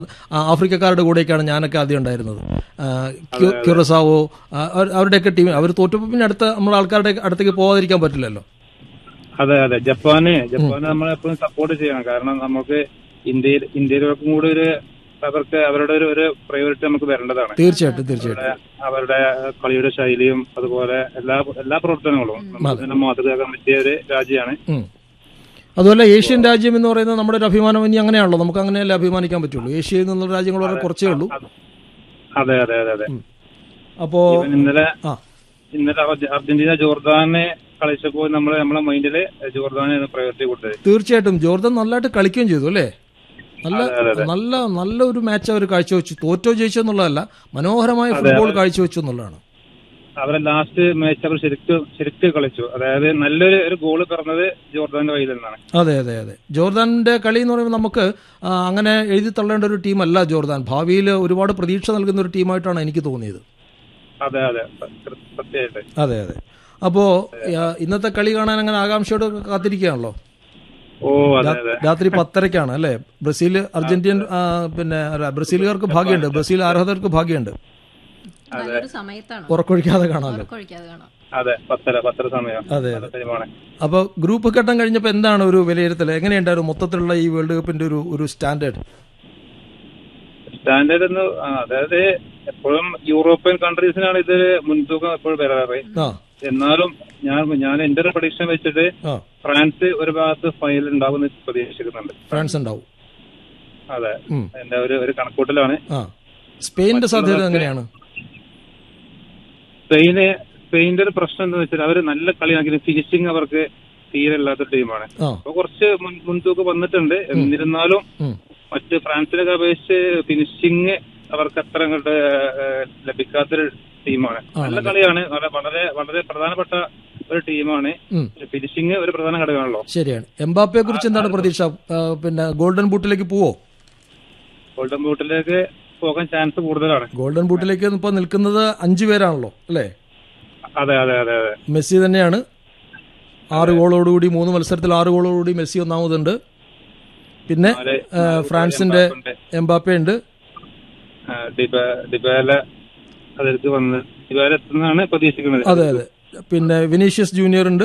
ആ, ആഫ്രിക്കക്കാരുടെ കൂടെയൊക്കെയാണ് ഞാനൊക്കെ ആദ്യം ഉണ്ടായിരുന്നത് ആ, ക്യു- ക്യുറസാവോ ആ, അവർ- അവരുടെയൊക്കെ ടീം അവർ തോറ്റപ്പോൾ പിന്നെ അടുത്ത നമ്മൾ ആൾക്കാരുടെ അടുത്തേക്ക് പോകാതിരിക്കാൻ പറ്റില്ലല്ലോ അതെ അതെ ജപ്പാന് ജപ്പാന് നമ്മൾ എപ്പോഴും സപ്പോർട്ട് ചെയ്യണം കാരണം നമുക്ക് ഇന്ത്യയിൽ ഇന്ത്യയിലൊക്കെ കൂടി ഒരു അവർക്ക് അവരുടെ ഒരു ഒരു പ്രയോറിറ്റി നമുക്ക് വരേണ്ടതാണ് തീർച്ചയായിട്ടും തീർച്ചയായിട്ടും അവരുടെ കളിയുടെ ശൈലിയും അതുപോലെ എല്ലാ എല്ലാ പ്രവർത്തനങ്ങളും നമുക്ക് തന്നെ മാതൃകയാക്കാൻ പറ്റിയ ഒരു രാജ്യമാണ് ഉം. അതുപോലെ ഏഷ്യൻ രാജ്യം എന്ന് പറയുന്നത് നമ്മുടെ ഒരു അഭിമാനം ഇനി അങ്ങനെയാണല്ലോ നമുക്ക് അങ്ങനെയല്ലേ അഭിമാനിക്കാൻ പറ്റുള്ളൂ ഏഷ്യയിൽ നിന്നുള്ള രാജ്യങ്ങൾ വളരെ കുറച്ചേ ഉള്ളൂ അതെ അതെ അതെ അതെ അപ്പോ ഇവൻ ഇന്നലെ ആ ഇന്നലെ അർജ- അർജന്റീന ജോർദാനെ കളിച്ചപ്പോൾ നമ്മൾ നമ്മളെ മൈൻഡില് ജോർദാനെ പ്രയോറിറ്റി കൊടുത്തത് തീർച്ചയായിട്ടും ജോർദൻ നല്ലതായിട്ട് കളിക്കുകയും ചെയ്തു അല്ലേ നല്ല നല്ല നല്ല ഒരു മാച്ച് അവർ കാഴ്ചവെച്ചു തോറ്റോ ജയിച്ചോ എന്നുള്ളതല്ല മനോഹരമായ ഫുട്ബോൾ കാഴ്ചവെച്ചു എന്നുള്ളതാണ് അവരെ ലാസ്റ്റ് മാച്ച് അവർ ശരിക്കും ശരിക്കും കളിച്ചു അതായത് നല്ലൊരു ഒരു ഗോള് പിറന്നത് ജോർദാന്റെ കയ്യിൽ നിന്നാണ് അതെ അതെ അതെ ജോർദാന്റെ കളി എന്ന് പറയുമ്പോൾ നമുക്ക് ആ, അങ്ങനെ എഴുതി തള്ളേണ്ട ഒരു ടീമല്ല ജോർദാൻ ഭാവിയിൽ ഒരുപാട് പ്രതീക്ഷ നൽകുന്ന ഒരു ടീമായിട്ടാണ് എനിക്ക് തോന്നിയത് അതെ അതെ സ- സത്യമായിട്ട് അതെ അതെ അപ്പോ ആ, ഇന്നത്തെ കളി കാണാൻ അങ്ങനെ ആകാംക്ഷയോട് കാത്തിരിക്കുകയാണല്ലോ ഓ അതെ അതെ രാത്രി പത്തരക്കാണ് അല്ലേ ബ്രസീൽ അർജന്റീൻ ആ, പിന്നെ അല്ല, ബ്രസീലുകാർക്ക് ഭാഗ്യമുണ്ട് ബ്രസീൽ ആരാധകർക്ക് ഭാഗ്യമുണ്ട് നല്ലൊരു സമയത്താണ് ഉറക്കൊഴിക്കാതെ കാണാമല്ലോ ഉറക്കൊഴിക്കാതെ കാണാം അതെ പത്തര പത്തര സമയം അതെ നല്ല ടൈമാണ് അപ്പൊ ഗ്രൂപ്പ് ഘട്ടം കഴിഞ്ഞപ്പോൾ എന്താണ് ഒരു വിലയിരുത്തൽ എങ്ങനെയുണ്ടായിരുന്നു മൊത്തത്തിലുള്ള ഈ വേൾഡ് കപ്പിന്റെ ഒരു ഒരു സ്റ്റാൻഡേർഡ് സ്റ്റാൻഡേർഡ് എന്ന് ആ, അതായത് എപ്പോഴും യൂറോപ്യൻ കൺട്രീസിനാണ് ഇത് മുൻതൂക്കം എപ്പോഴും വരാറ് ആ എന്നാലും ഞാൻ ഞാൻ എന്റെ ഒരു പ്രഡിക്ഷൻ വെച്ചിട്ട് ആ ഫ്രാൻസ് ഒരു ഭാഗത്ത് ഫൈനൽ ഉണ്ടാവുമെന്ന് പ്രതീക്ഷിക്കുന്നുണ്ട് ഫ്രാൻസ് ഉണ്ടാവും അതെ ഉം. എന്റെ ഒരു ഒരു കണക്കൂട്ടലാണ് ആ സ്പെയിനിന്റെ സാധ്യത എങ്ങനെയാണ് സ്പെയിന് സ്പെയിന്റെ ഒരു പ്രശ്നം എന്താ വെച്ചാൽ അവർ നല്ല കളിയാണെങ്കിലും ഫിനിഷിങ് അവർക്ക് തീരെ ഇല്ലാത്ത ടീമാണ് ആ അപ്പൊ കുറച്ച് മുൻ- മുൻതൂക്കം വന്നിട്ടുണ്ട് എന്നിരുന്നാലും ഉം. മറ്റ് ഫ്രാൻസിനൊക്കെ അപേക്ഷിച്ച് ഫിനിഷിങ് അവർക്ക് അത്ര അങ്ങോട്ട് ഏഹ്, ലഭിക്കാത്തൊരു ടീമാണ് നല്ല കളിയാണ് വളരെ വളരെ വളരെ പ്രധാനപ്പെട്ട ഒരു ടീമാണ് ഉം. ഫിനിഷിങ് ഒരു പ്രധാന ഘടകമാണല്ലോ ശരിയാണ് എംബാപ്പയെ കുറിച്ച് എന്താണ് പ്രതീക്ഷ ആ, പിന്നെ ഗോൾഡൻ ബൂട്ടിലേക്ക് പോവോ ഗോൾഡൻ ബൂട്ടിലേക്ക് പോകാൻ ചാൻസ് കൂടുതലാണ് ഗോൾഡൻ ബൂട്ടിലേക്ക് ഇപ്പൊ നിൽക്കുന്നത് അഞ്ചു പേരാണല്ലോ അല്ലേ അതെ അതെ അതെ അതെ മെസ്സി തന്നെയാണ് ആറ് ഗോളോടുകൂടി മൂന്ന് മത്സരത്തിൽ ആറ് ഗോളോടുകൂടി മെസ്സി ഒന്നാമതുണ്ട് പിന്നെ നാല് ആ, ഫ്രാൻസിന്റെ ഉണ്ട്. എംബാപ്പെ ഉണ്ട് ആ, ഡിബ- ഡിബാല അതിലേക്ക് വന്ന് ഡിബാല എത്തുന്നതാണ് പ്രതീക്ഷിക്കുന്നത് അതെ അതെ പിന്നെ വിനീഷ്യസ് ജൂനിയർ ഉണ്ട്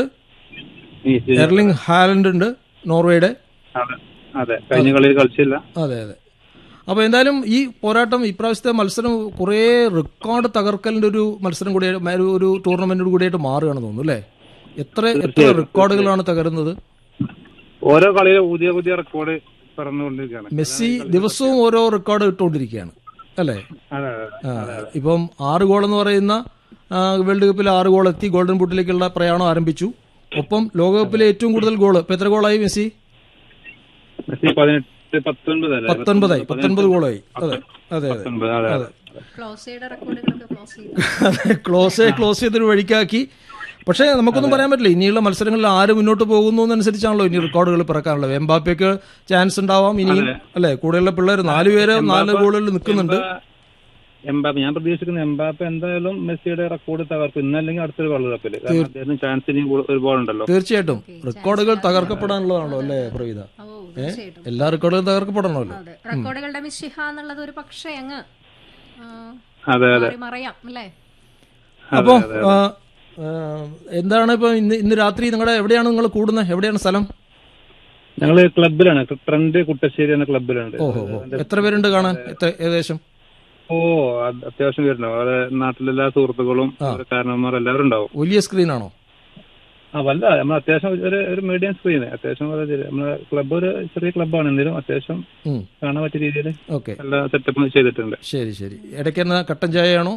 ഈ സീസൺ. എർലിംഗ് ഹാലൻഡ് ഉണ്ട് നോർവേയുടെ അതെ അതെ കഴിഞ്ഞ കളിയിൽ കളിച്ചില്ല അതെ അതെ അപ്പോൾ എന്തായാലും ഈ പോരാട്ടം ഇപ്രാവശ്യത്തെ മത്സരം കുറേ റെക്കോർഡ് തകർക്കലിന്റെ ഒരു മത്സരം കൂടി ഒരു- ഒരു ടൂർണമെന്റ് കൂടിയായിട്ട് മാറുകയാണ് തോന്നുന്നു അല്ലേ എത്ര എത്ര റെക്കോർഡുകളാണ് തകരുന്നത് ഓരോ കളിയിലും പുതിയ പുതിയ റെക്കോർഡ് പറഞ്ഞുകൊണ്ടിരിക്കുകയാണ് മെസ്സി ദിവസവും ഓരോ റെക്കോർഡ് ഇട്ടുകൊണ്ടിരിക്കുകയാണ് അല്ലേ അതെ അതെ ആ, ഇപ്പം ആറ് ഗോൾ എന്ന് പറയുന്ന ആ, വേൾഡ് കപ്പിൽ ആറ് ഗോൾ എത്തി ഗോൾഡൻ ബൂട്ടിലേക്കുള്ള പ്രയാണം ആരംഭിച്ചു ഒപ്പം ലോകകപ്പിലെ ഏറ്റവും കൂടുതൽ ഗോൾ ഇപ്പൊ എത്ര ഗോളായി മെസ്സി മെസ്സി പതിനെട്ട് പത്തൊൻപത് അല്ലേ പത്തൊൻപതായി പത്തൊൻപത് ഗോളായി അതെ അതെ അതെ പത്തൊൻപത് അതെ അതെ ക്ലോസയുടെ റെക്കോർഡുകളൊക്കെ ക്ലോസ് ചെയ്തു അതെ ക്ലോസ് ക്ലോസ് ചെയ്തൊരു വഴിക്കാക്കി പക്ഷേ നമുക്കൊന്നും പറയാൻ പറ്റില്ല ഇനിയുള്ള മത്സരങ്ങളിൽ ആര് മുന്നോട്ട് പോകുന്നു എന്നനുസരിച്ചാണല്ലോ ഇനി റെക്കോർഡുകൾ പിറക്കാനുള്ളത് എംബാപ്പയ്ക്ക് ചാൻസ് ഉണ്ടാവാം ഇനിയും അല്ലെ കൂടെയുള്ള പിള്ളേർ നാല് പേര് നാല് ഗോളുകളിൽ നിൽക്കുന്നുണ്ട് എംബാപ്പ ഞാൻ പ്രതീക്ഷിക്കുന്ന എംബാപ്പ എന്തായാലും മെസ്സിയുടെ റെക്കോർഡ് തകർക്കും ഇന്നല്ലെങ്കിൽ അടുത്തൊരു വേൾഡ് കപ്പില് കാരണം അദ്ദേഹത്തിന് ചാൻസ് ഇനി കൂ- ഒരുപാട് ഉണ്ടല്ലോ തീർച്ചയായിട്ടും റെക്കോർഡുകൾ തകർക്കപ്പെടാനുള്ളതാണല്ലോ അല്ലേ പ്രവീത ഓ തീർച്ചയായിട്ടും എല്ലാ റെക്കോർഡുകളും തകർക്കപ്പെടണമല്ലോ അതെ റെക്കോർഡുകളുടെ മിശിഹ എന്നുള്ളത് ഒരു പക്ഷേ അങ്ങ് ആ, അതെ അതെ മാറി മറയാം അല്ലേ അപ്പോ ആ, ആ, എന്താണ് ഇപ്പൊ ഇന്ന് ഇന്ന് രാത്രി നിങ്ങളുടെ എവിടെയാണ് നിങ്ങൾ കൂടുന്നത് എവിടെയാണ് സ്ഥലം ഞങ്ങള് ക്ലബിലാണ് ട്രെൻഡ് കുട്ടശ്ശേരി എന്ന ക്ലബിലുണ്ട് ഓഹോ ഓ എത്ര പേരുണ്ട് കാണാൻ എത്ര ഏകദേശം ഓ അത് അത്യാവശ്യം വരുന്നുണ്ടാവും അവരെ നാട്ടിലെല്ലാ സുഹൃത്തുക്കളും അവരെ കാരണവന്മാർ എല്ലാവരും ഉണ്ടാവും വലിയ സ്ക്രീനാണോ ആ വല്ല നമ്മൾ അത്യാവശ്യം ഒരു ഒരു മീഡിയം സ്ക്രീന് അത്യാവശ്യം വളരെ ചെറിയ- നമ്മളെ ക്ലബ്ബ് ഒരു ചെറിയ ക്ലബ്ബാണ് എന്തെങ്കിലും അത്യാവശ്യം ഉം കാണാൻ പറ്റിയ രീതിയിൽ ഓക്കെ എല്ലാ സെറ്റപ്പും ചെയ്തിട്ടുണ്ട് ശരി ശരി ഇടയ്ക്ക് എന്നാ കട്ടൻ ചായയാണോ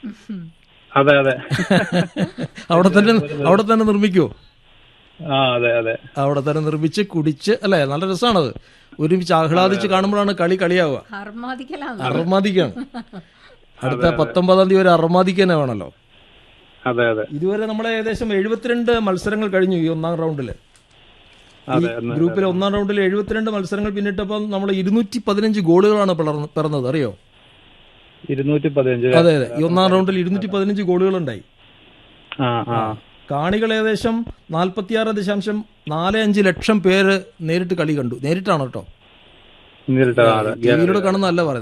അതെ അതെ അവിടെ തന്നെ അവിടെ തന്നെ നിർമ്മിക്കുവോ ആ അതെ അതെ അവിടെ തന്നെ നിർമ്മിച്ച് കുടിച്ച് അല്ലേ നല്ല രസമാണത് ഒരുമിച്ച് ആഹ്ലാദിച്ച് കാണുമ്പോഴാണ് കളി കളിയാവുക ഹർമാദിക്കലാണ് അർമാദിക്കാണ് അടുത്ത പത്തൊമ്പതാം തീയതി വരെ അർമാദിക്കാനെ വേണമല്ലോ അതെ അതെ ഇതുവരെ നമ്മളെ ഏകദേശം എഴുപത്തിരണ്ട് മത്സരങ്ങൾ കഴിഞ്ഞു ഈ ഒന്നാം റൗണ്ടില് അതെ എന്ന് ഗ്രൂപ്പിലെ ഒന്നാം റൗണ്ടിൽ എഴുപത്തിരണ്ട് മത്സരങ്ങൾ പിന്നിട്ടപ്പോൾ നമ്മൾ ഇരുന്നൂറ്റി പതിനഞ്ച് ഗോളുകളാണ് പിളർന്ന് പിറന്നത് അറിയോ ഇരുന്നൂറ്റി പതിനഞ്ച് അതെ അതെ ഈ ഒന്നാം റൗണ്ടിൽ ഇരുന്നൂറ്റി പതിനഞ്ച് ഗോളുകൾ ഉണ്ടായി ആ ആ കാണികൾ ഏകദേശം നാൽപ്പത്തിയാറ് ദശാംശം നാല് അഞ്ച് ലക്ഷം പേര് നേരിട്ട് കളി കണ്ടു നേരിട്ടാണ് കേട്ടോ നേരിട്ട് ടിവിയിലൂടെ കാണുന്നതല്ല പറയുന്നത്